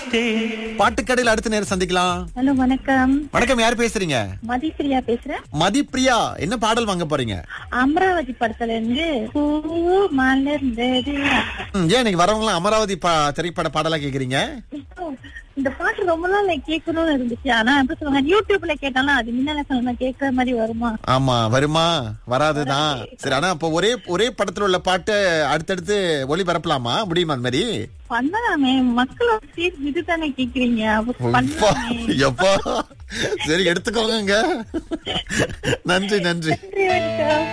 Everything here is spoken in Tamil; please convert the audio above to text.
வச்சிட்டேன் பாட்டுக்கடையில் அடுத்த நேரம் சந்திக்கலாம் ஹலோ வணக்கம் வணக்கம் யார் பேசுறீங்க மதிப்பிரியா பேசுறேன் மதிப்பிரியா என்ன பாடல் வாங்க போறீங்க அமராவதி படத்துல இருந்து பூ மலர்ந்தது ம், ஏன் நீங்க வரவங்க அமராவதி பா- திரைப்பட பாடலா கேக்குறீங்க இந்த பாட்டு ரொம்ப நாள் நான் கேட்கணும்னு இருந்துச்சு ஆனா எப்படி சொல்லுவாங்க யூடியூப்ல கேட்டாலும் அது முன்னால சொன்ன கேட்கற மாதிரி வருமா ஆமா வருமா வராதுதான் சரி ஆனா அப்ப ஒரே ஒரே படத்துல உள்ள பாட்டு அடுத்தடுத்து ஒளிபரப்பலாமா முடியுமா அந்த மாதிரி பண்ணலாமே மக்களோட சீர் இதுதானே கேக்குறீங்க அப்ப எப்பா, பண்ணலாமே எப்பா சரி எடுத்துக்கோங்க நன்றி நன்றி நன்றி வணக்கம்